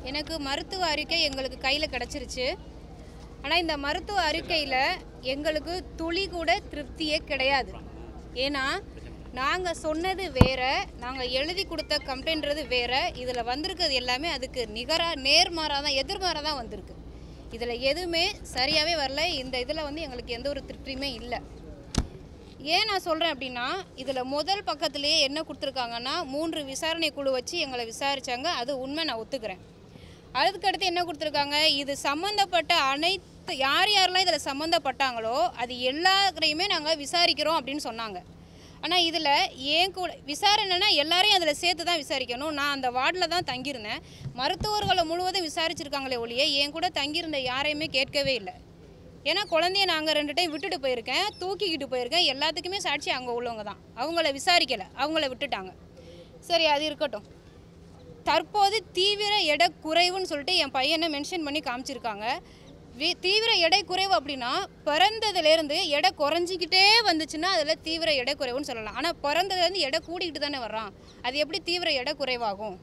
எனக்கு மருத்துவ அறிக்கை எங்களுக்கு கையில் கிடச்சிருச்சு ஆனால் இந்த மருத்துவ அறிக்கையில் எங்களுக்கு துளி கூட திருப்தியே கிடையாது ஏன்னா நாங்கள் சொன்னது வேற நாங்கள் எழுதி கொடுத்த கம்ப்ளைண்ட்றது வேற இதில் வந்திருக்கிறது எல்லாமே அதுக்கு நிகராக நேர்மாறாக தான் எதிர்மாறாக தான் வந்திருக்கு இதில் எதுவுமே சரியாகவே வரல இந்த இதில் வந்து எங்களுக்கு எந்த ஒரு திருப்தியுமே இல்லை ஏன் நான் சொல்கிறேன் அப்படின்னா இதில் முதல் பக்கத்துலேயே என்ன கொடுத்துருக்காங்கன்னா மூன்று விசாரணை குழு வச்சு எங்களை விசாரித்தாங்க அது உண்மை நான் ஒத்துக்கிறேன் அதுக்கடுத்து என்ன கொடுத்துருக்காங்க இது சம்மந்தப்பட்ட அனைத்து யார் யாரெல்லாம் இதில் சம்மந்தப்பட்டாங்களோ அது எல்லாரையுமே நாங்கள் விசாரிக்கிறோம் அப்படின்னு சொன்னாங்க ஆனால் இதில் ஏன் கூட விசாரணைனா எல்லாரையும் அதில் சேர்த்து தான் விசாரிக்கணும் நான் அந்த வார்டில் தான் தங்கியிருந்தேன் மருத்துவர்களை முழுவதும் விசாரிச்சிருக்காங்களே ஒழிய என் கூட தங்கியிருந்த யாரையுமே கேட்கவே இல்லை ஏன்னா குழந்தைய நாங்கள் ரெண்டு டைம் விட்டுட்டு போயிருக்கேன் தூக்கிக்கிட்டு போயிருக்கேன் எல்லாத்துக்குமே சாட்சி அங்கே உள்ளவங்க தான் அவங்கள விசாரிக்கலை அவங்கள விட்டுட்டாங்க சரி அது இருக்கட்டும் தற்போது தீவிர எடை குறைவுன்னு சொல்லிட்டு என் பையனை மென்ஷன் பண்ணி காமிச்சிருக்காங்க வி- தீவிர எடை குறைவு அப்படின்னா பிறந்ததுலேருந்து எடை குறைஞ்சிக்கிட்டே வந்துச்சுன்னா அதில் தீவிர எடை குறைவுன்னு சொல்லலாம் ஆனால் பிறந்ததுலேருந்து எடை கூடிக்கிட்டு தானே வர்றான் அது எப்படி தீவிர எடை குறைவாகும்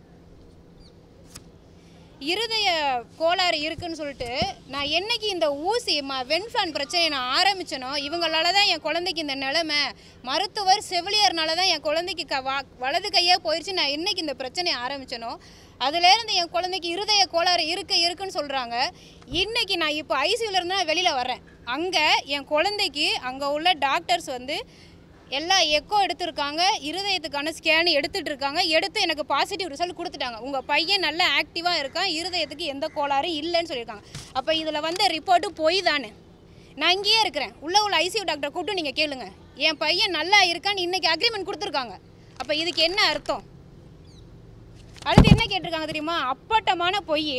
இருதய கோளாறு இருக்குன்னு சொல்லிட்டு நான் என்னைக்கு இந்த ஊசி ம வென்ஃப்ளான் பிரச்சனையை நான் ஆரம்பிச்சனோ இவங்களால தான் என் குழந்தைக்கு இந்த நிலைமை மருத்துவர் செவிலியர்னால தான் என் குழந்தைக்கு க வா வலது கையே போயிடுச்சு நான் என்னைக்கு இந்த பிரச்சனையை ஆரம்பிச்சனோ அதுலேருந்து என் குழந்தைக்கு இருதய கோளாறு இருக்கு இருக்குன்னு சொல்கிறாங்க இன்னைக்கு நான் இப்போ ஐசியூலேருந்து நான் வெளியில் வர்றேன் அங்கே என் குழந்தைக்கு அங்கே உள்ள டாக்டர்ஸ் வந்து எல்லா எக்கோ எடுத்திருக்காங்க இருதயத்துக்கான ஸ்கேன் எடுத்துட்டு இருக்காங்க எடுத்து எனக்கு பாசிட்டிவ் ரிசல்ட் கொடுத்துட்டாங்க உங்கள் பையன் நல்ல ஆக்டிவாக இருக்கான் இருதயத்துக்கு எந்த கோளாறும் இல்லைன்னு சொல்லியிருக்காங்க அப்போ இதில் வந்த ரிப்போர்ட்டு பொய் தானே நான் இங்கேயே இருக்கிறேன் உள்ள உள்ள ஐசியூ டாக்டரை கூப்பிட்டு நீங்கள் கேளுங்க என் பையன் நல்லா இருக்கான்னு இன்னைக்கு அக்ரிமெண்ட் கொடுத்துருக்காங்க அப்போ இதுக்கு என்ன அர்த்தம் அடுத்து என்ன கேட்டிருக்காங்க தெரியுமா அப்பட்டமான பொய்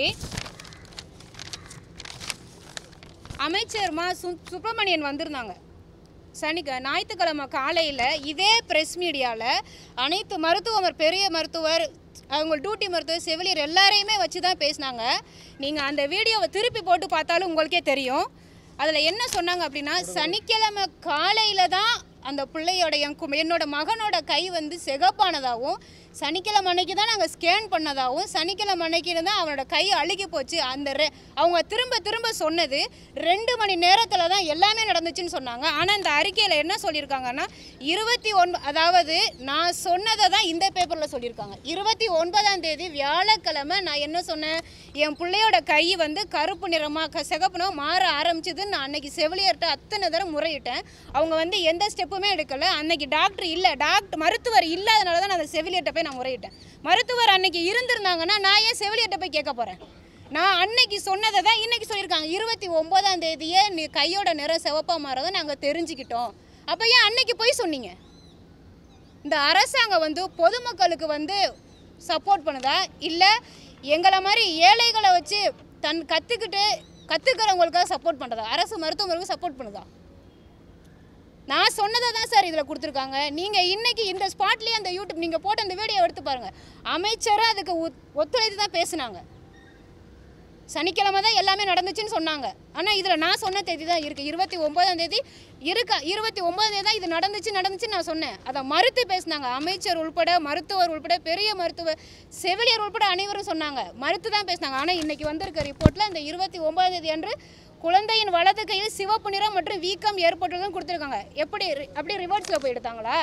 அமைச்சர் மா சு சுப்பிரமணியன் வந்திருந்தாங்க சனிக்க ஞாயிற்றுக்கிழமை காலையில் இதே ப்ரெஸ் மீடியாவில் அனைத்து மருத்துவர் பெரிய மருத்துவர் அவங்க டியூட்டி மருத்துவர் செவிலியர் எல்லாரையுமே வச்சு தான் பேசினாங்க நீங்கள் அந்த வீடியோவை திருப்பி போட்டு பார்த்தாலும் உங்களுக்கே தெரியும் அதில் என்ன சொன்னாங்க அப்படின்னா சனிக்கிழமை காலையில் தான் அந்த பிள்ளையோட என் கு- என்னோட மகனோட கை வந்து சிகப்பானதாகவும் சனிக்கிழமை அன்னைக்கு தான் நாங்கள் ஸ்கேன் பண்ணதாகவும் சனிக்கிழமை அன்னைக்கு தான் அவனோட கை அழுகி போச்சு அந்த ரெ- அவங்க திரும்ப திரும்ப சொன்னது ரெண்டு மணி நேரத்தில் தான் எல்லாமே நடந்துச்சுன்னு சொன்னாங்க ஆனால் இந்த அறிக்கையில் என்ன சொல்லியிருக்காங்கன்னா இருபத்தி ஒன்ப அதாவது நான் சொன்னதை தான் இந்த பேப்பரில் சொல்லியிருக்காங்க இருபத்தி ஒன்பதாம் தேதி வியாழக்கிழமை நான் என்ன சொன்னேன் என் பிள்ளையோட கை வந்து கருப்பு நிறமாக க சிகப்புனா மாற ஆரம்பிச்சதுன்னு நான் அன்னைக்கு செவிலியர்கிட்ட அத்தனை தடவை முறையிட்டேன் அவங்க வந்து எந்த ஸ்டெப்புமே எடுக்கல அன்னைக்கு டாக்டர் இல்லை டாக்டர் மருத்துவர் இல்லாதனால தான் நான் அந்த செவிலியர்கிட்ட போய் நான் முறையிட்டேன் மருத்துவர் அன்னைக்கு இருந்திருந்தாங்கன்னா நான் ஏன் செவிலியர்கிட்ட போய் கேட்க போகிறேன் நான் அன்னைக்கு சொன்னதை தான் இன்னைக்கு சொல்லியிருக்காங்க இருபத்தி ஒன்பதாம் தேதியே நீ கையோட நிறம் சிவப்பா மாறதை நாங்கள் தெரிஞ்சுக்கிட்டோம் அப்போ ஏன் அன்னைக்கு போய் சொன்னீங்க இந்த அரசாங்கம் வந்து பொதுமக்களுக்கு வந்து சப்போர்ட் பண்ணுதா இல்லை எங்களை மாதிரி ஏழைகளை வச்சு தன் கற்றுக்கிட்டு கற்றுக்கிறவங்களுக்காக சப்போர்ட் பண்ணுறதா அரசு மருத்துவமனைக்கு சப்போர்ட் பண்ணுதா நான் சொன்னதை தான் சார் இதில் கொடுத்துருக்காங்க நீங்கள் இன்னைக்கு இந்த ஸ்பாட்லேயே அந்த யூடியூப் நீங்கள் போட்ட அந்த வீடியோ எடுத்து பாருங்கள் அமைச்சரும் அதுக்கு ஒத்- ஒத்துழைத்து தான் பேசுனாங்க சனிக்கிழமை தான் எல்லாமே நடந்துச்சுன்னு சொன்னாங்க ஆனால் இதில் நான் சொன்ன தேதி தான் இருக்குது இருபத்தி ஒன்பதாம் தேதி இருக்கா இருபத்தி ஒன்பதாம் தேதி தான் இது நடந்துச்சு நடந்துச்சுன்னு நான் சொன்னேன் அதை மறுத்து பேசினாங்க அமைச்சர் உள்பட மருத்துவர் உள்பட பெரிய மருத்துவர் செவிலியர் உள்பட அனைவரும் சொன்னாங்க மறுத்து தான் பேசினாங்க ஆனால் இன்னைக்கு வந்திருக்க ரிப்போர்ட்டில் இந்த இருபத்தி ஒன்பதாம் தேதி அன்று குழந்தையின் வலது கையில் சிவப்பு நிறம் மற்றும் வீக்கம் ஏற்பட்டுள்ளதுன்னு கொடுத்துருக்காங்க எப்படி ரி- அப்படியே ரிவர்ஸில் போய் எடுத்தாங்களா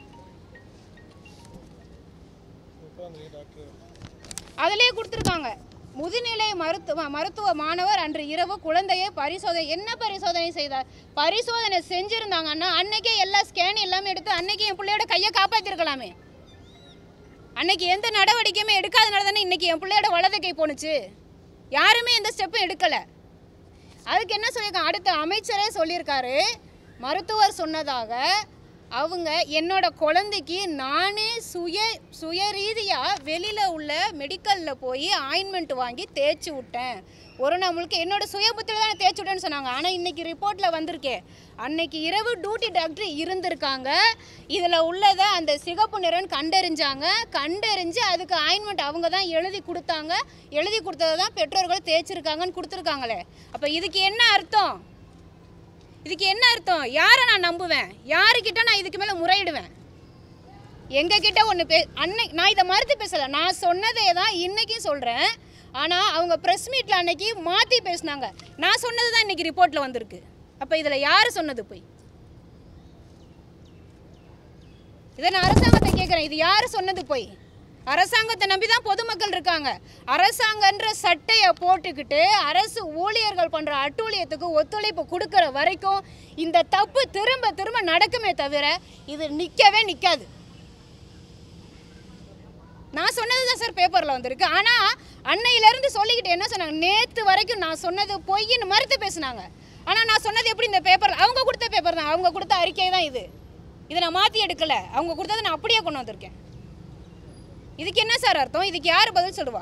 அதிலே கொடுத்துருக்காங்க முதுநிலை மருத்துவ மருத்துவ மாணவர் அன்று இரவு குழந்தையை பரிசோதனை என்ன பரிசோதனை செய்தார் பரிசோதனை செஞ்சிருந்தாங்கன்னா அன்னைக்கே எல்லா ஸ்கேன் எல்லாமே எடுத்து அன்னைக்கு என் பிள்ளையோட கையை காப்பாத்திருக்கலாமே அன்னைக்கு எந்த நடவடிக்கையுமே எடுக்காதனால தானே இன்னைக்கு என் பிள்ளையோட வலது கை போணுச்சு யாருமே எந்த ஸ்டெப்பும் எடுக்கலை அதுக்கு என்ன சொல்லியிருக்காங்க அடுத்த அமைச்சரே சொல்லியிருக்காரு மருத்துவர் சொன்னதாக அவங்க என்னோட குழந்தைக்கு நானே சுய சுய ரீதியாக வெளியில் உள்ள மெடிக்கலில் போய் ஆயின்மெண்ட் வாங்கி தேய்ச்சி விட்டேன் ஒரு நாள் முழுக்க என்னோட சுய புத்தியில் தான் தேய்ச்சி விட்டேன்னு சொன்னாங்க ஆனால் இன்னைக்கு ரிப்போர்ட்டில் வந்திருக்கே அன்னைக்கு இரவு டியூட்டி டாக்டர் இருந்திருக்காங்க இதில் உள்ளதை அந்த சிகப்பு நிறம் கண்டறிஞ்சாங்க கண்டறிஞ்சு அதுக்கு ஆயின்மெண்ட் அவங்க தான் எழுதி கொடுத்தாங்க எழுதி கொடுத்ததை தான் பெற்றோர்கள் தேய்ச்சிருக்காங்கன்னு கொடுத்துருக்காங்களே அப்போ இதுக்கு என்ன அர்த்தம் இதுக்கு என்ன அர்த்தம் யாரை நான் நம்புவேன் யாருக்கிட்ட நான் இதுக்கு மேலே முறையிடுவேன் எங்ககிட்ட ஒன்று பே அன்னை நான் இதை மறுத்து பேசலை நான் சொன்னதே தான் இன்றைக்கும் சொல்கிறேன் ஆனால் அவங்க ப்ரெஸ் மீட்டில் அன்னைக்கு மாற்றி பேசுனாங்க நான் சொன்னது தான் இன்னைக்கு ரிப்போர்ட்டில் வந்திருக்கு அப்போ இதில் யார் சொன்னது போய் இதை நான் அரசாங்கத்தை கேட்குறேன் இது யார் சொன்னது போய் அரசாங்கத்தை நம்பி தான் பொதுமக்கள் இருக்காங்க அரசாங்கன்ற சட்டையை போட்டுக்கிட்டு அரசு ஊழியர்கள் பண்ணுற அட்டூழியத்துக்கு ஒத்துழைப்பு கொடுக்குற வரைக்கும் இந்த தப்பு திரும்ப திரும்ப நடக்குமே தவிர இது நிற்கவே நிற்காது நான் சொன்னது தான் சார் பேப்பரில் வந்திருக்கு ஆனால் அன்னையிலேருந்து சொல்லிக்கிட்டு என்ன சொன்னாங்க நேற்று வரைக்கும் நான் சொன்னது பொய்ன்னு மறுத்து பேசுனாங்க ஆனால் நான் சொன்னது எப்படி இந்த பேப்பர் அவங்க கொடுத்த பேப்பர் தான் அவங்க கொடுத்த அறிக்கை தான் இது இதை நான் மாற்றி எடுக்கல அவங்க கொடுத்ததை நான் அப்படியே கொண்டு வந்திருக்கேன் இதுக்கு என்ன சார் அர்த்தம் இதுக்கு யார் பதில் சொல்லுவா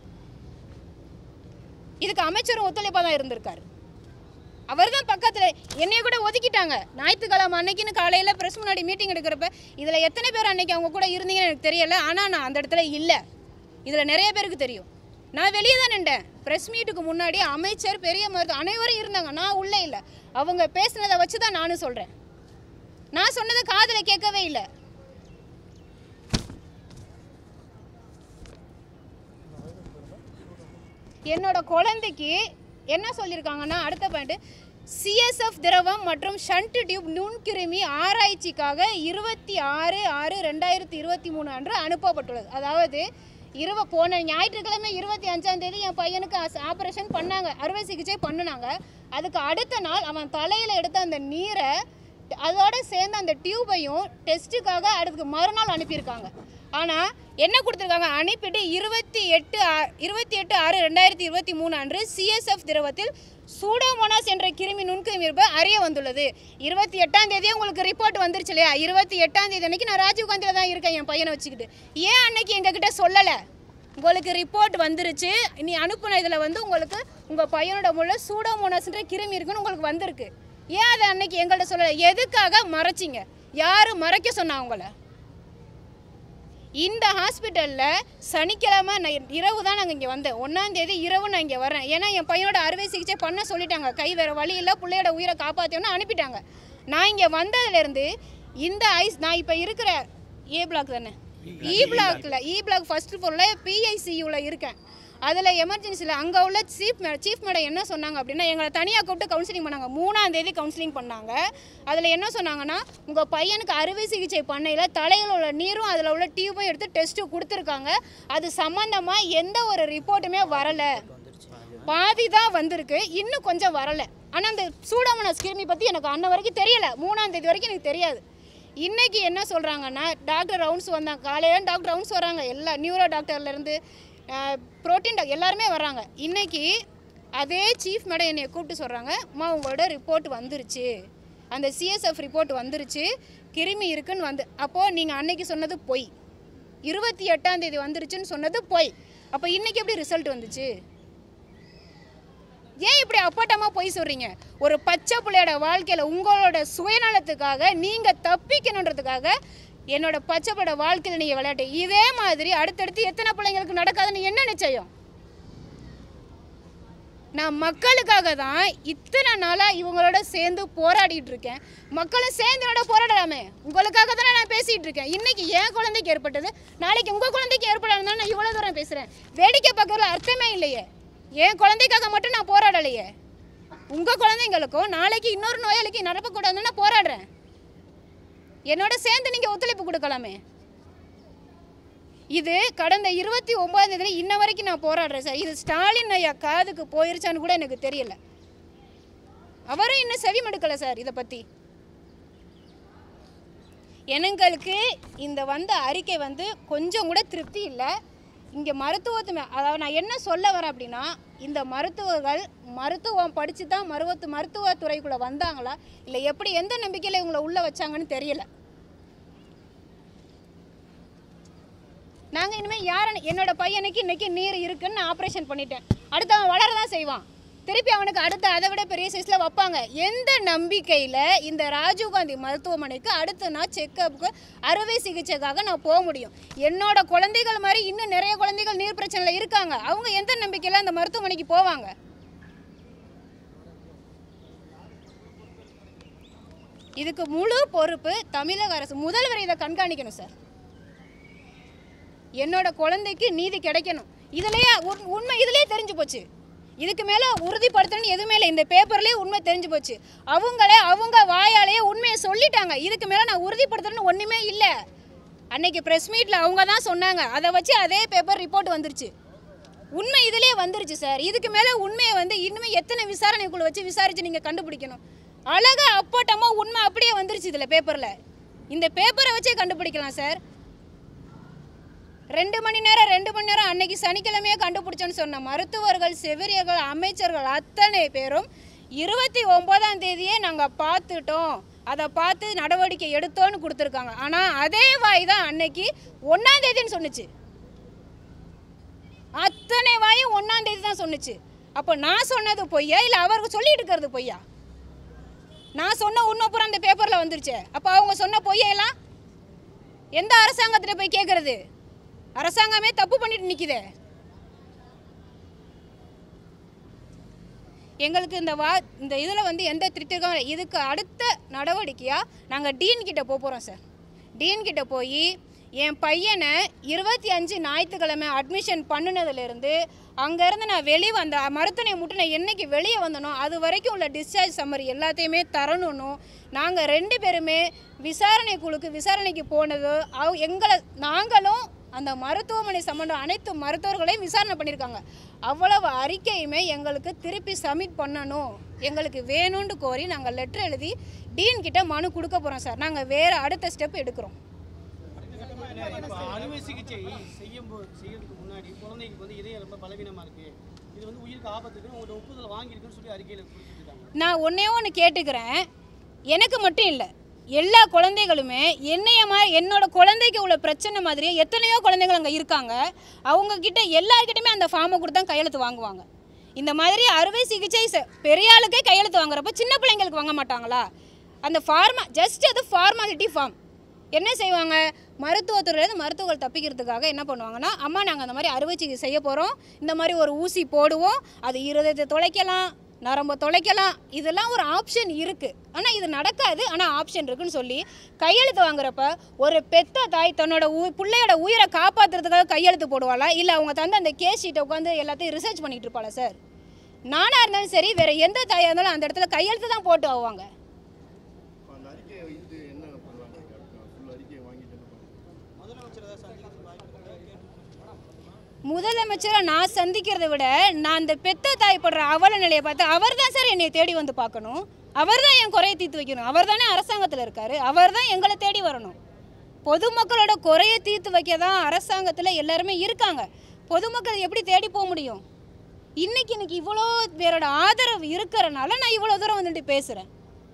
இதுக்கு அமைச்சரும் ஒத்துழைப்பாக தான் இருந்திருக்காரு அவர் தான் பக்கத்தில் என்னைய கூட ஒதுக்கிட்டாங்க ஞாயிற்றுக்கிழமை அன்னைக்குன்னு காலையில் ப்ரெஸ் முன்னாடி மீட்டிங் எடுக்கிறப்ப இதில் எத்தனை பேர் அன்னைக்கு அவங்க கூட இருந்தீங்கன்னு எனக்கு தெரியல ஆனால் நான் அந்த இடத்துல இல்லை இதில் நிறைய பேருக்கு தெரியும் நான் வெளியே தான் நின்றேன் ப்ரெஸ் மீட்டுக்கு முன்னாடி அமைச்சர் பெரிய மருத்துவ அனைவரும் இருந்தாங்க நான் உள்ளே இல்லை அவங்க பேசுனதை வச்சு தான் நானும் சொல்கிறேன் நான் சொன்னதை காதில் கேட்கவே இல்லை என்னோட குழந்தைக்கு என்ன சொல்லியிருக்காங்கன்னா அடுத்த பாயிண்ட் சிஎஸ்எஃப் திரவம் மற்றும் ஷண்ட் டியூப் நுண்கிருமி ஆராய்ச்சிக்காக இருபத்தி ஆறு ஆறு ரெண்டாயிரத்தி இருபத்தி மூணு அன்று அனுப்பப்பட்டுள்ளது அதாவது இருவ போன ஞாயிற்றுக்கிழமை இருபத்தி அஞ்சாம் தேதி என் பையனுக்கு ஆப்ரேஷன் பண்ணாங்க அறுவை சிகிச்சை பண்ணுனாங்க அதுக்கு அடுத்த நாள் அவன் தலையில் எடுத்த அந்த நீரை அதோட சேர்ந்து அந்த டியூபையும் டெஸ்ட்டுக்காக அதுக்கு மறுநாள் அனுப்பியிருக்காங்க ஆனால் என்ன கொடுத்துருக்காங்க அனுப்பிட்டு இருபத்தி எட்டு இருபத்தி எட்டு ஆறு ரெண்டாயிரத்தி இருபத்தி மூணு அன்று சிஎஸ்எஃப் திரவத்தில் சூடோமோனாஸ் என்ற கிருமி நுண்கிருமி இருப்ப அறிய வந்துள்ளது இருபத்தி எட்டாம் தேதியே உங்களுக்கு ரிப்போர்ட் வந்துருச்சு இல்லையா இருபத்தி எட்டாம் தேதி அன்னைக்கு நான் ராஜீவ் காந்தியில் தான் இருக்கேன் என் பையனை வச்சுக்கிட்டு ஏன் அன்னைக்கு எங்ககிட்ட சொல்லலை உங்களுக்கு ரிப்போர்ட் வந்துருச்சு நீ அனுப்புன இதில் வந்து உங்களுக்கு உங்கள் பையனோட முள்ள சூடோமோனாஸ்ன்ற கிருமி இருக்குன்னு உங்களுக்கு வந்திருக்கு ஏன் அதை அன்னைக்கு எங்கள்கிட்ட சொல்லலை எதுக்காக மறைச்சிங்க யார் மறைக்க சொன்னா உங்களை இந்த ஹாஸ்பிட்டலில் சனிக்கிழமை நான் இரவு தான் நாங்கள் இங்கே வந்தேன் ஒன்றாந்தேதி இரவு நான் இங்கே வரேன் ஏன்னா என் பையனோட அறுவை சிகிச்சை பண்ண சொல்லிட்டாங்க கை வேறு வழி இல்லை பிள்ளையோட உயிரை காப்பாற்றணும்னு அனுப்பிட்டாங்க நான் இங்கே வந்ததுலேருந்து இந்த ஐஸ் நான் இப்போ இருக்கிற ஏ பிளாக் தானே இ பிளாக்ல இ பிளாக் ஃபர்ஸ்ட் ஃப்ளோரில் பிஐசியூவில் இருக்கேன் அதில் எமர்ஜென்சியில் அங்கே உள்ள சீஃப் மே சீஃப் மேடம் என்ன சொன்னாங்க அப்படின்னா எங்களை தனியாக கூப்பிட்டு கவுன்சிலிங் பண்ணாங்க மூணாம் தேதி கவுன்சிலிங் பண்ணாங்க அதில் என்ன சொன்னாங்கன்னா உங்கள் பையனுக்கு அறுவை சிகிச்சை பண்ணையில் தலையில் உள்ள நீரும் அதில் உள்ள டியூபும் எடுத்து டெஸ்ட்டு கொடுத்துருக்காங்க அது சம்மந்தமாக எந்த ஒரு ரிப்போர்ட்டுமே வரலை பாதி தான் வந்திருக்கு இன்னும் கொஞ்சம் வரலை ஆனால் அந்த சூடாமனஸ் கிருமி பற்றி எனக்கு அன்ன வரைக்கும் தெரியலை மூணாம் தேதி வரைக்கும் எனக்கு தெரியாது இன்னைக்கு என்ன சொல்கிறாங்கன்னா டாக்டர் ரவுண்ட்ஸ் வந்தாங்க காலையில் டாக்டர் ரவுண்ட்ஸ் வராங்க எல்லா நியூரோ டாக்டர்லேருந்து ப்ரோட்டீன் டாக்டர் எல்லாருமே வர்றாங்க இன்னைக்கு அதே சீஃப் மேடம் என்னை கூப்பிட்டு சொல்கிறாங்க அம்மா உங்களோட ரிப்போர்ட் வந்துருச்சு அந்த சிஎஸ்எஃப் ரிப்போர்ட் வந்துருச்சு கிருமி இருக்குன்னு வந்து அப்போது நீங்கள் அன்னைக்கு சொன்னது பொய் இருபத்தி எட்டாம் தேதி வந்துருச்சுன்னு சொன்னது பொய் அப்போ இன்னைக்கு எப்படி ரிசல்ட் வந்துச்சு ஏன் இப்படி அப்பட்டமாக பொய் சொல்கிறீங்க ஒரு பச்சை பிள்ளையோட வாழ்க்கையில் உங்களோட சுயநலத்துக்காக நீங்கள் தப்பிக்கணுன்றதுக்காக என்னோட பச்சை பிள்ளை வாழ்க்கையில் நீங்கள் விளையாட்டு இதே மாதிரி அடுத்தடுத்து எத்தனை பிள்ளைங்களுக்கு நடக்காதுன்னு என்ன நிச்சயம் நான் மக்களுக்காக தான் இத்தனை நாளாக இவங்களோட சேர்ந்து போராடிட்டு இருக்கேன் மக்களும் சேர்ந்து என்னோட போராடலாமே உங்களுக்காக தானே நான் பேசிகிட்டு இருக்கேன் இன்னைக்கு என் குழந்தைக்கு ஏற்பட்டது நாளைக்கு உங்கள் குழந்தைக்கு ஏற்படாதுன்னு நான் இவ்வளோ தூரம் பேசுகிறேன் வேடிக்கை பார்க்கறதுல அர்த்தமே இல்லையே என் குழந்தைக்காக மட்டும் நான் போராடலையே உங்கள் குழந்தைங்களுக்கும் நாளைக்கு இன்னொரு நோயாளிக்கு நடக்கக்கூடாதுன்னு நான் போராடுறேன் என்னோட சேர்ந்து நீங்கள் ஒத்துழைப்பு கொடுக்கலாமே இது கடந்த இருபத்தி ஒன்பதாம் தேதி இன்ன வரைக்கும் நான் போராடுறேன் சார் இது ஸ்டாலின் ஐயா காதுக்கு போயிருச்சான்னு கூட எனக்கு தெரியல அவரும் இன்னும் செவி மடுக்கலை சார் இதை பற்றி எங்களுக்கு இந்த வந்த அறிக்கை வந்து கொஞ்சம் கூட திருப்தி இல்லை இங்கே மருத்துவத்து மே- அதாவது நான் என்ன சொல்ல வரேன் அப்படின்னா இந்த மருத்துவர்கள் மருத்துவம் படித்து தான் மருவத்து மருத்துவத்துறைக்குள்ளே வந்தாங்களா இல்லை எப்படி எந்த நம்பிக்கையில் இவங்களை உள்ளே வச்சாங்கன்னு தெரியல நாங்கள் இனிமேல் யாரை என்னோட பையனுக்கு இன்னைக்கு நீர் இருக்குன்னு நான் ஆப்ரேஷன் பண்ணிட்டேன் அடுத்து அவன் வளர தான் செய்வான் திருப்பி அவனுக்கு அடுத்து அதை விட பெரிய சைஸில் வைப்பாங்க எந்த நம்பிக்கையில் இந்த ராஜீவ்காந்தி மருத்துவமனைக்கு அடுத்து நான் செக்கப்புக்கு அறுவை சிகிச்சைக்காக நான் போக முடியும் என்னோட குழந்தைகள் மாதிரி இன்னும் நிறைய குழந்தைகள் நீர் பிரச்சனையில் இருக்காங்க அவங்க எந்த நம்பிக்கையில் அந்த மருத்துவமனைக்கு போவாங்க இதுக்கு முழு பொறுப்பு தமிழக அரசு முதல்வர் இதை கண்காணிக்கணும் சார் என்னோட குழந்தைக்கு நீதி கிடைக்கணும் இதுலயே உண்- உண்மை இதுலயே தெரிஞ்சு போச்சு இதுக்கு மேலே உறுதிப்படுத்தணும்னு எதுவுமே இல்லை இந்த பேப்பர்லேயே உண்மை தெரிஞ்சு போச்சு அவங்களே அவங்க வாயாலேயே உண்மையை சொல்லிட்டாங்க இதுக்கு மேலே நான் உறுதிப்படுத்தணும்னு ஒன்றுமே இல்லை அன்னைக்கு ப்ரெஸ் மீட்டில் அவங்க தான் சொன்னாங்க அதை வச்சு அதே பேப்பர் ரிப்போர்ட் வந்துருச்சு உண்மை இதுலயே வந்துருச்சு சார் இதுக்கு மேலே உண்மையை வந்து இன்னுமே எத்தனை விசாரணைக்குள்ள வச்சு விசாரிச்சு நீங்கள் கண்டுபிடிக்கணும் அழகா அப்பட்டமாக உண்மை அப்படியே வந்துருச்சு இதில் பேப்பரில் இந்த பேப்பரை வச்சே கண்டுபிடிக்கலாம் சார் ரெண்டு மணி நேரம் ரெண்டு மணி நேரம் அன்னைக்கு சனிக்கிழமையே கண்டுபிடிச்சோன்னு சொன்ன மருத்துவர்கள் செவிலியர்கள் அமைச்சர்கள் அத்தனை பேரும் இருபத்தி ஒன்பதாம் தேதியே நாங்கள் பார்த்துட்டோம் அதை பார்த்து நடவடிக்கை எடுத்தோன்னு கொடுத்துருக்காங்க ஆனால் அதே வாய் தான் அன்னைக்கு ஒன்றாம் தேதின்னு சொன்னுச்சு அத்தனை வாயும் ஒன்றாம் தேதி தான் சொன்னுச்சு அப்போ நான் சொன்னது பொய்யா இல்லை அவருக்கு சொல்லிட்டு இருக்கிறது பொய்யா நான் சொன்ன உண்மை பூரா அந்த பேப்பரில் வந்துருச்சு அப்போ அவங்க சொன்ன பொய்யெல்லாம் எந்த அரசாங்கத்திட்ட போய் கேட்கறது அரசாங்கமே தப்பு பண்ணிட்டு நிக்குதே எங்களுக்கு இந்த வா இந்த இதில் வந்து எந்த திருத்திருக்கும் இல்லை. இதுக்கு அடுத்த நடவடிக்கையாக நாங்கள் டீன் கிட்ட போக போகிறோம் சார் டீன் கிட்ட போய் என் பையனை இருபத்தி அஞ்சு ஞாயிற்றுக்கிழமை அட்மிஷன் பண்ணினதுலேருந்து அங்கேருந்து நான் வெளியே வந்த மருத்துவனை முட்டு நான் என்னைக்கு வெளியே வந்தனோ அது வரைக்கும் உள்ள டிஸ்சார்ஜ் சம்மரி எல்லாத்தையுமே தரணும்னு நாங்கள் ரெண்டு பேருமே விசாரணை குழுக்கு விசாரணைக்கு போனது அவ எங்களை நாங்களும் அந்த மருத்துவமனை சம்மந்தம் அனைத்து மருத்துவர்களையும் விசாரணை பண்ணியிருக்காங்க அவ்வளவு அறிக்கையுமே எங்களுக்கு திருப்பி சப்மிட் பண்ணணும் எங்களுக்கு வேணும்னு கோரி நாங்கள் லெட்டர் எழுதி டீன் கிட்ட மனு கொடுக்க போகிறோம் சார் நாங்கள் வேறு அடுத்த ஸ்டெப் எடுக்கிறோம் இப்போ அறுவை சிகிச்சை செய்யும் போது செய்யறதுக்கு முன்னாடி குழந்தைக்கு வந்து இதயம் ரொம்ப பலவீனமா இருக்கு இது வந்து உயிருக்கு ஆபத்து இருக்கு உங்களோட ஒப்புதல் வாங்கியிருக்குன்னு சொல்லி அறிக்கையில் கொடுத்துருக்காங்க நான் ஒன்றே ஒன்று கேட்டுக்கிறேன் எனக்கு மட்டும் இல்லை எல்லா குழந்தைகளுமே என்னைய மாதிரி என்னோட குழந்தைக்கு உள்ள பிரச்சனை மாதிரியே எத்தனையோ குழந்தைகள் அங்கே இருக்காங்க அவங்க கிட்ட எல்லார்கிட்டயுமே அந்த ஃபார்மை கொடுத்து தான் கையெழுத்து வாங்குவாங்க இந்த மாதிரி அறுவை சிகிச்சை ச- பெரிய ஆளுக்கே கையெழுத்து வாங்குறப்ப சின்ன பிள்ளைங்களுக்கு வாங்க மாட்டாங்களா அந்த ஃபார்மா ஜஸ்ட் அது ஃபார்மாலிட்டி ஃபார்ம் என்ன செய்வாங்க மருத்துவத்துறையிலேருந்து மருத்துவர்கள் தப்பிக்கிறதுக்காக என்ன பண்ணுவாங்கன்னா அம்மா நாங்கள் அந்த மாதிரி அறுவை சிகிச்சை செய்ய போகிறோம் இந்த மாதிரி ஒரு ஊசி போடுவோம் அது இருதயத்தை தொலைக்கலாம் நரம்பை தொலைக்கலாம் இதெல்லாம் ஒரு ஆப்ஷன் இருக்குது ஆனால் இது நடக்காது ஆனால் ஆப்ஷன் இருக்குன்னு சொல்லி கையெழுத்து வாங்குறப்ப ஒரு பெத்த தாய் தன்னோட உ பிள்ளையோட உயிரை காப்பாற்றுறதுக்காக கையெழுத்து போடுவாளா இல்லை அவங்க தந்த அந்த கேஸ் ஷீட்டை உட்காந்து எல்லாத்தையும் ரிசர்ச் பண்ணிட்டு இருப்பாளா சார் நானாக இருந்தாலும் சரி வேறு எந்த தாயாக இருந்தாலும் அந்த இடத்துல கையெழுத்து தான் போட்டு ஆவாங்க இப்போ அந்த அறிக்கையை இது என்ன பண்ணுவாங்க ஃபுல் அறிக்கையை வாங்கிட்டு என்ன பண்ணுவாங்க முதலமைச்சர் ஏதாவது சந்திக்கிறதுக்கு வாய்ப்பு இருக்கா? கேட்டு முதலமைச்சரை நான் சந்திக்கிறதை விட நான் அந்த பெத்த தாய் படுற அவல நிலையை பார்த்து அவர் தான் சார் என்னை தேடி வந்து பார்க்கணும் அவர் தான் என் குறையை தீர்த்து வைக்கணும் அவர் தானே அரசாங்கத்தில் இருக்காரு அவர் தான் எங்களை தேடி வரணும் பொதுமக்களோட குறையை தீர்த்து வைக்க தான் அரசாங்கத்தில் எல்லாருமே இருக்காங்க பொதுமக்கள் எப்படி தேடி போக முடியும் இன்னைக்கு எனக்கு இவ்வளோ பேரோட ஆதரவு இருக்கிறனால நான் இவ்வளோ தூரம் வந்துட்டு பேசுகிறேன்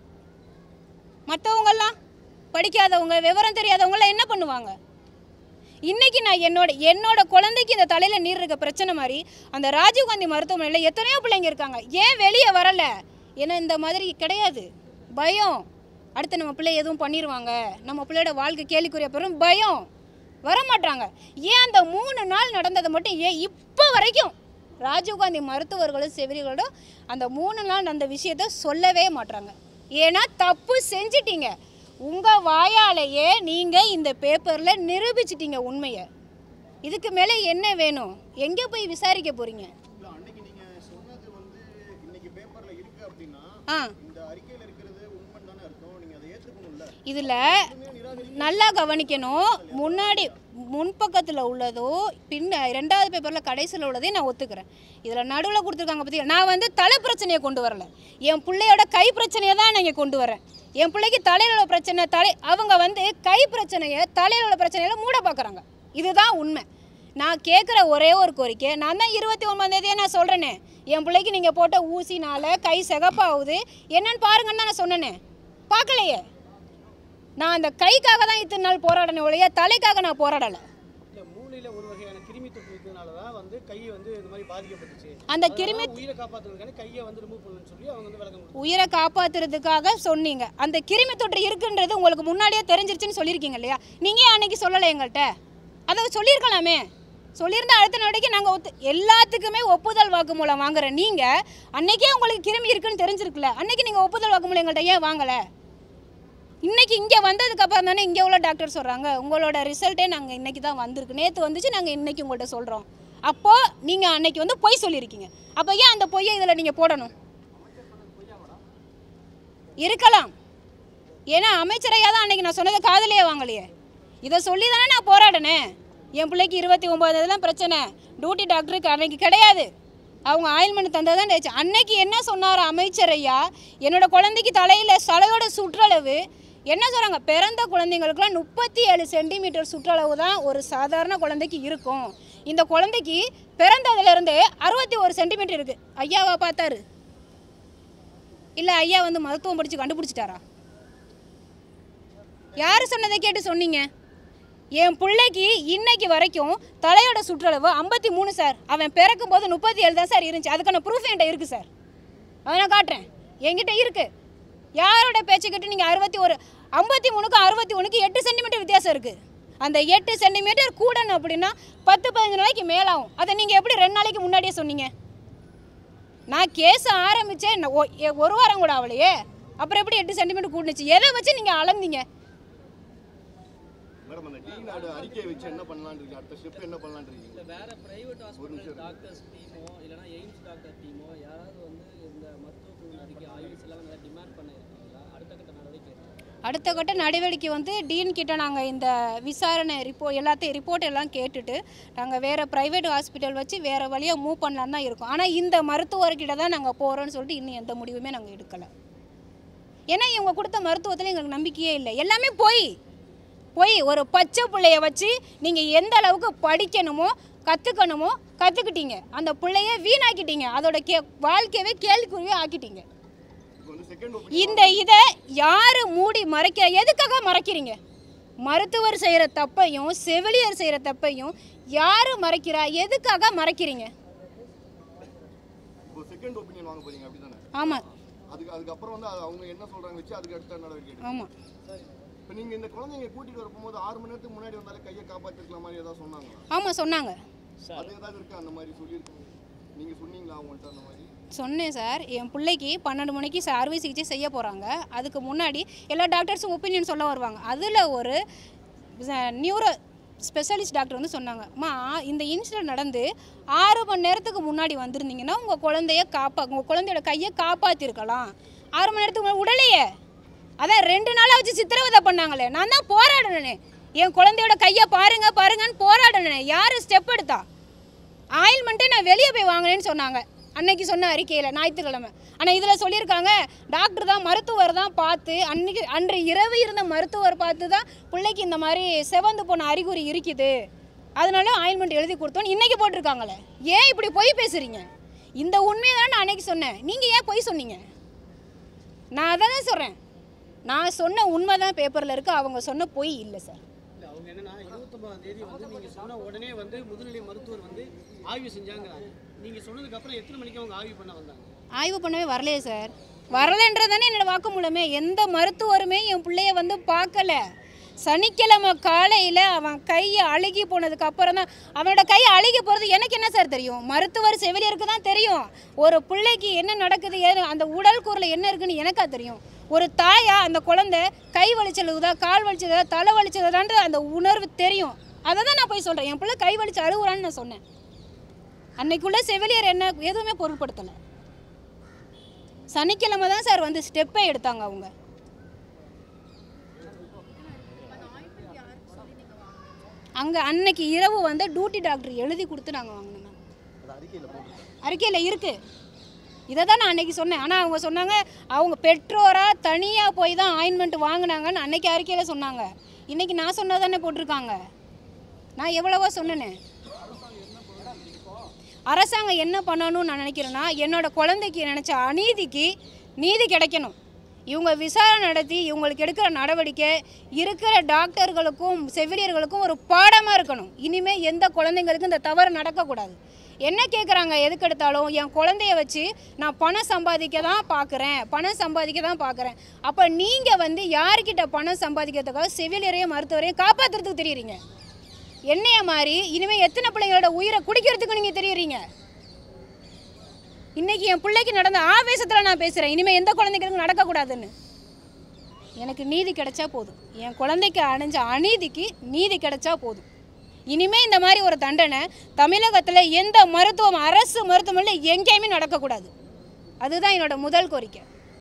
மற்றவங்கெல்லாம் படிக்காதவங்க விவரம் தெரியாதவங்களாம் என்ன பண்ணுவாங்க இன்னைக்கு நான் என்னோட என்னோட குழந்தைக்கு இந்த தலையில் நீர் இருக்க பிரச்சனை மாதிரி அந்த ராஜீவ்காந்தி மருத்துவமனையில் எத்தனையோ பிள்ளைங்க இருக்காங்க ஏன் வெளியே வரல ஏன்னா இந்த மாதிரி கிடையாது பயம் அடுத்து நம்ம பிள்ளை எதுவும் பண்ணிடுவாங்க நம்ம பிள்ளையோட வாழ்க்கை கேள்விக்குரிய பெறும் பயம் வர மாட்டாங்க ஏன் அந்த மூணு நாள் நடந்ததை மட்டும் ஏன் இப்போ வரைக்கும் ராஜீவ்காந்தி மருத்துவர்களும் செவிலிகளோட அந்த மூணு நாள் அந்த விஷயத்த சொல்லவே மாட்றாங்க ஏன்னா தப்பு செஞ்சிட்டீங்க உங்கள் வாயாலேயே நீங்கள் இந்த பேப்பரில் நிரூபிச்சிட்டீங்க உண்மையை இதுக்கு மேலே என்ன வேணும் எங்கே போய் விசாரிக்க போகிறீங்க இல்லை அன்னைக்கு நீங்கள் சொன்னது வந்து இன்னைக்கு பேப்பரில் இருக்கு அப்படின்னா ஆ இந்த அறிக்கையில் இருக்கிறது உண்மை தானே அர்த்தம் நீங்கள் அதை ஏற்றுக்கணும்ல இதில் நல்லா கவனிக்கணும் முன்னாடி முன்பக்கத்தில் உள்ளதோ பின்ன ரெண்டாவது பேப்பரில் கடைசியில் உள்ளதையும் நான் ஒத்துக்கிறேன் இதில் நடுவில் கொடுத்துருக்காங்க பற்றி நான் வந்து தலை பிரச்சனையை கொண்டு வரல என் பிள்ளையோட கை பிரச்சனையை தான் நான் இங்கே கொண்டு வரேன் என் பிள்ளைக்கு தலையில் உள்ள பிரச்சனை தலை அவங்க வந்து கை பிரச்சனையை தலையில் உள்ள பிரச்சனையில மூட பார்க்குறாங்க இதுதான் உண்மை நான் கேட்குற ஒரே ஒரு கோரிக்கை நான் தான் இருபத்தி ஒன்பதாந்தேதியே நான் சொல்கிறேனே என் பிள்ளைக்கு நீங்கள் போட்ட ஊசினால கை சிகப்பாகுது என்னன்னு பாருங்கன்னு தான் நான் சொன்னேனே பார்க்கலையே நான் அந்த கைக்காக தான் இத்தனை நாள் போராடினேன் ஒழிய தலைக்காக நான் போராடலை இல்லை மூளையில் ஒரு வகையான கிருமி தொற்று இருக்கிறதுனால தான் வந்து கை வந்து இந்த மாதிரி பாதிக்கப்பட்டுச்சு அந்த கிருமி அதனால உயிரை காப்பாற்றுறதுக்கான கையை வந்து ரிமூவ் பண்ணணும்னு சொல்லி அவங்க வந்து விளக்கம் கொடுத்தாங்க உயிரை காப்பாத்துறதுக்காக சொன்னீங்க அந்த கிருமி தொற்று இருக்குன்றது உங்களுக்கு முன்னாடியே தெரிஞ்சிருச்சுன்னு சொல்லியிருக்கீங்க இல்லையா நீங்கள் ஏன் அன்னைக்கு சொல்லலை எங்கள்கிட்ட அதை சொல்லியிருக்கலாமே சொல்லியிருந்தா அடுத்த நடவடிக்கை நாங்கள் ஒத்து எல்லாத்துக்குமே ஒப்புதல் வாக்குமூலம் வாங்குற நீங்கள் அன்னைக்கே உங்களுக்கு கிருமி இருக்குன்னு தெரிஞ்சிருக்குல்ல அன்னைக்கு நீங்கள் ஒப்புதல் வாக்குமூலம் எங்கள்கிட்ட ஏன் வாங்கலை இன்னைக்கு இங்கே வந்ததுக்கு அப்புறம் தானே இங்கே உள்ள டாக்டர் சொல்கிறாங்க உங்களோட ரிசல்ட்டே நாங்கள் இன்னைக்கு தான் வந்திருக்கு நேற்று வந்துச்சு நாங்கள் இன்னைக்கு உங்கள்கிட்ட சொல்கிறோம் அப்போது நீங்கள் அன்னைக்கு வந்து பொய் சொல்லியிருக்கீங்க அப்போ ஏன் அந்த பொய்யை இதில் நீங்கள் போடணும் இருக்கலாம் ஏன்னா அமைச்சரையா தான் அன்னைக்கு நான் சொன்னதை காதலியே வாங்கலையே இதை சொல்லி தானே நான் போராடினேன் என் பிள்ளைக்கு இருபத்தி ஒம்பது தான் பிரச்சனை டியூட்டி டாக்டருக்கு அன்னைக்கு கிடையாது அவங்க ஆயில்மெண்ட் தந்தது தான் இருந்துச்சு அன்னைக்கு என்ன சொன்னார் அமைச்சர் ஐயா என்னோட குழந்தைக்கு தலையில் தலையோட சுற்றளவு என்ன சொல்கிறாங்க பிறந்த குழந்தைங்களுக்குலாம் முப்பத்தி ஏழு சென்டிமீட்டர் சுற்றளவு தான் ஒரு சாதாரண குழந்தைக்கு இருக்கும் இந்த குழந்தைக்கு பிறந்ததுலேருந்தே அறுபத்தி ஒரு சென்டிமீட்டர் இருக்குது ஐயாவா பார்த்தாரு இல்லை ஐயா வந்து மருத்துவம் படித்து கண்டுபிடிச்சிட்டாரா யார் சொன்னதை கேட்டு சொன்னீங்க என் பிள்ளைக்கு இன்னைக்கு வரைக்கும் தலையோட சுற்றளவு ஐம்பத்தி மூணு சார் அவன் பிறக்கும் போது முப்பத்தி ஏழு தான் சார் இருந்துச்சு அதுக்கான ப்ரூஃப் என்கிட்ட இருக்குது சார் அதை நான் காட்டுறேன் என்கிட்ட இருக்குது யாரோட பேச்சை கேட்டு நீங்கள் அறுபத்தி ஒரு ஐம்பத்தி மூணுக்கு அறுபத்தி ஒன்றுக்கு எட்டு சென்டிமீட்டர் வித்தியாசம் இருக்குது அந்த எட்டு சென்டிமீட்டர் கூடணும் அப்படின்னா பத்து பதினஞ்சு நாளைக்கு மேலாகும் அதை நீங்கள் எப்படி ரெண்டு நாளைக்கு முன்னாடியே சொன்னீங்க நான் கேஸ் ஆரம்பித்தேன் ஒரு வாரம் கூட ஆகலையே அப்புறம் எப்படி எட்டு சென்டிமீட்டர் கூடுனுச்சு எதை வச்சு நீங்கள் அளந்தீங்க மேடம் அந்த டீ நாடு அறிக்கையை வச்சு என்ன பண்ணலாம்னு இருக்கீங்க அடுத்த ஸ்டெப் என்ன பண்ணலாம்னு இருக்கீங்க இல்லை வேற பிரைவேட் ஹாஸ்பிட்டல் டாக்டர்ஸ் டீமோ இல்லைனா எய்ம்ஸ் டாக்டர் டீமோ யாராவது வந்து இந்த மருத்துவ குழு அறிக்கை ஆய்வுஸ் எல்லாம் நல்லா டிமாண்ட் பண்ண இருக்கீங்களா அடுத்த கட்ட நடவடிக்கை எடுக்கணும். அடுத்த கட்ட நடவடிக்கை வந்து டீன் கிட்ட நாங்கள் இந்த விசாரணை ரிப்போ எல்லாத்தையும் ரிப்போர்ட் எல்லாம் கேட்டுட்டு நாங்கள் வேறு ப்ரைவேட் ஹாஸ்பிட்டல் வச்சு வேறு வழியாக மூவ் பண்ணலான்னு தான் இருக்கோம் ஆனால் இந்த மருத்துவர்கிட்ட தான் நாங்கள் போகிறோன்னு சொல்லிட்டு இன்னும் எந்த முடிவுமே நாங்கள் எடுக்கலை ஏன்னா இவங்க கொடுத்த மருத்துவத்தில் எங்களுக்கு நம்பிக்கையே இல்லை எல்லாமே பொய் பொய் ஒரு பச்சை பிள்ளைய வச்சு நீங்கள் எந்த அளவுக்கு படிக்கணுமோ கற்றுக்கணுமோ கற்றுக்கிட்டீங்க அந்த பிள்ளைய வீணாக்கிட்டீங்க அதோட கே வாழ்க்கையவே கேள்விக்குறியே ஆக்கிட்டீங்க இப்போ வந்து செகண்ட் இந்த இதை யார் மூடி மறைக்க எதுக்காக மறைக்கிறீங்க மருத்துவர் செய்கிற தப்பையும் செவிலியர் செய்கிற தப்பையும் யார் மறைக்கிறா எதுக்காக மறைக்கிறீங்க இப்போ செகண்ட் ஒப்பீனியன் வாங்க போறீங்க அப்படிதானே ஆமாம் அதுக்கு அதுக்கப்புறம் வந்து அது அவங்க என்ன சொல்றாங்க வச்சு அதுக்கு அடுத்த நடவடிக்கை எடுக்கணும். ஆமாம் இப்போ நீங்க இந்த குழந்தைங்க கூட்டிட்டு வரும்போது ஆறு மணி நேரத்துக்கு முன்னாடி வந்தாலே கையை காப்பாத்திருக்கலாம் மாதிரி ஏதாவது சொன்னாங்க ஆமாம் சொன்னாங்க அது ஏதாவது இருக்கா அந்த மாதிரி சொல்லியிருக்கீங்க நீங்க சொன்னீங்களா அவங்கள்ட்ட அந்த மாதிரி சொன்னேன் சார் என் பிள்ளைக்கு பன்னெண்டு மணிக்கு ச- அறுவை சிகிச்சை செய்ய போகிறாங்க அதுக்கு முன்னாடி எல்லா டாக்டர்ஸும் ஒப்பீனியன் சொல்ல வருவாங்க அதில் ஒரு நியூரோ ஸ்பெஷலிஸ்ட் டாக்டர் வந்து சொன்னாங்க அம்மா இந்த இன்சிடென்ட் நடந்து ஆறு மணி நேரத்துக்கு முன்னாடி வந்திருந்தீங்கன்னா உங்கள் குழந்தைய காப்பா உங்கள் குழந்தையோட கையை காப்பாற்றிருக்கலாம் ஆறு மணி நேரத்துக்கு முன்னாடி உடலையே அதான் ரெண்டு நாளாக வச்சு சித்திரவதை பண்ணாங்களே நான் தான் போராடினேன் என் குழந்தையோட கையை பாருங்க பாருங்கன்னு போராடினேன் யார் ஸ்டெப் எடுத்தா ஆயில்மெண்ட்டே நான் வெளியே போய் வாங்கினேன்னு சொன்னாங்க அன்னைக்கு சொன்ன அறிக்கையில் ஞாயிற்றுக்கிழமை ஆனால் இதில் சொல்லியிருக்காங்க டாக்டர் தான் மருத்துவர் தான் பார்த்து அன்னைக்கு அன்று இரவு இருந்த மருத்துவர் பார்த்து தான் பிள்ளைக்கு இந்த மாதிரி செவந்து போன அறிகுறி இருக்குது அதனால ஆயில்மெண்ட் எழுதி கொடுத்தோன்னு இன்னைக்கு போட்டிருக்காங்களே ஏன் இப்படி பொய் பேசுறீங்க இந்த உண்மையை தான் நான் அன்னைக்கு சொன்னேன் நீங்கள் ஏன் பொய் சொன்னீங்க நான் அதை தான் சொல்கிறேன் நான் சொன்ன உண்மை தான் பேப்பரில் இருக்குது அவங்க சொன்ன பொய் இல்லை சார் இல்லை அவங்க என்னன்னா இருபத்தொம்பதாம் தேதி வந்து நீங்கள் சொன்ன உடனே வந்து முதுநிலை மருத்துவர் வந்து ஆய்வு செஞ்சாங்கிறாங்க நீங்கள் சொன்னதுக்கு அப்புறம் எத்தனை மணிக்கு அவங்க ஆய்வு பண்ண வந்தாங்க ஆய்வு பண்ணவே வரலையே சார் வரலைன்றதானே என்னோட வாக்குமூலமே எந்த மருத்துவருமே என் பிள்ளைய வந்து பார்க்கல சனிக்கிழமை காலையில் அவன் கை அழுகி போனதுக்கு அப்புறம் தான் அவனோட கை அழுகி போகிறது எனக்கு என்ன சார் தெரியும் மருத்துவர் செவிலியருக்கு தான் தெரியும் ஒரு பிள்ளைக்கு என்ன நடக்குது ஏது அந்த உடல் கூறில் என்ன இருக்குன்னு எனக்கா தெரியும் ஒரு தாயா அந்த குழந்தை கை வலிச்சலுதா கால் வலிச்சதா தலை வலிச்சதான்ற அந்த உணர்வு தெரியும் அதை தான் நான் போய் சொல்கிறேன் என் பிள்ளை கை வலிச்சு அழுகுறான்னு நான் சொன்னேன் அன்னைக்குள்ள செவிலியர் என்ன எதுவுமே பொருட்படுத்தலை சனிக்கிழமை தான் சார் வந்து ஸ்டெப்பே எடுத்தாங்க அவங்க அங்கே அன்னைக்கு இரவு வந்து டியூட்டி டாக்டர் எழுதி கொடுத்து நாங்கள் வாங்கினோம் அறிக்கையில் இருக்குது இதை தான் நான் அன்னைக்கு சொன்னேன் ஆனால் அவங்க சொன்னாங்க அவங்க பெற்றோராக தனியாக போய் தான் ஆயின்மெண்ட் வாங்கினாங்கன்னு அன்னைக்கு அறிக்கையில் சொன்னாங்க இன்னைக்கு நான் சொன்னதானே போட்டிருக்காங்க நான் எவ்வளவோ சொன்னேனே அரசாங்கம் என்ன பண்ணணும்னு நான் நினைக்கிறேன்னா என்னோட குழந்தைக்கு நினச்ச அநீதிக்கு நீதி கிடைக்கணும் இவங்க விசாரணை நடத்தி இவங்களுக்கு எடுக்கிற நடவடிக்கை இருக்கிற டாக்டர்களுக்கும் செவிலியர்களுக்கும் ஒரு பாடமாக இருக்கணும் இனிமேல் எந்த குழந்தைங்களுக்கும் இந்த தவறு நடக்கக்கூடாது என்ன கேட்குறாங்க எதுக்கு எடுத்தாலும் என் குழந்தைய வச்சு நான் பணம் சம்பாதிக்க தான் பார்க்குறேன் பணம் சம்பாதிக்க தான் பார்க்குறேன் அப்போ நீங்கள் வந்து யார்கிட்ட பணம் சம்பாதிக்கிறதுக்காக செவிலியரையும் மருத்துவரையும் காப்பாற்றுறதுக்கு தெரியுறீங்க என்னைய மாதிரி இனிமேல் எத்தனை பிள்ளைங்களோட உயிரை குடிக்கிறதுக்கு நீங்கள் தெரியுறீங்க இன்னைக்கு என் பிள்ளைக்கு நடந்த ஆவேசத்தில் நான் பேசுகிறேன் இனிமேல் எந்த குழந்தைகளுக்கும் நடக்கக்கூடாதுன்னு எனக்கு நீதி கிடைச்சா போதும் என் குழந்தைக்கு அடைஞ்ச அநீதிக்கு நீதி கிடைச்சா போதும் இனிமே இந்த மாதிரி ஒரு தண்டனை தமிழகத்தில் எந்த மருத்துவம் அரசு மருத்துவமனையில் எங்கேயுமே நடக்கக்கூடாது அதுதான் என்னோட முதல் கோரிக்கை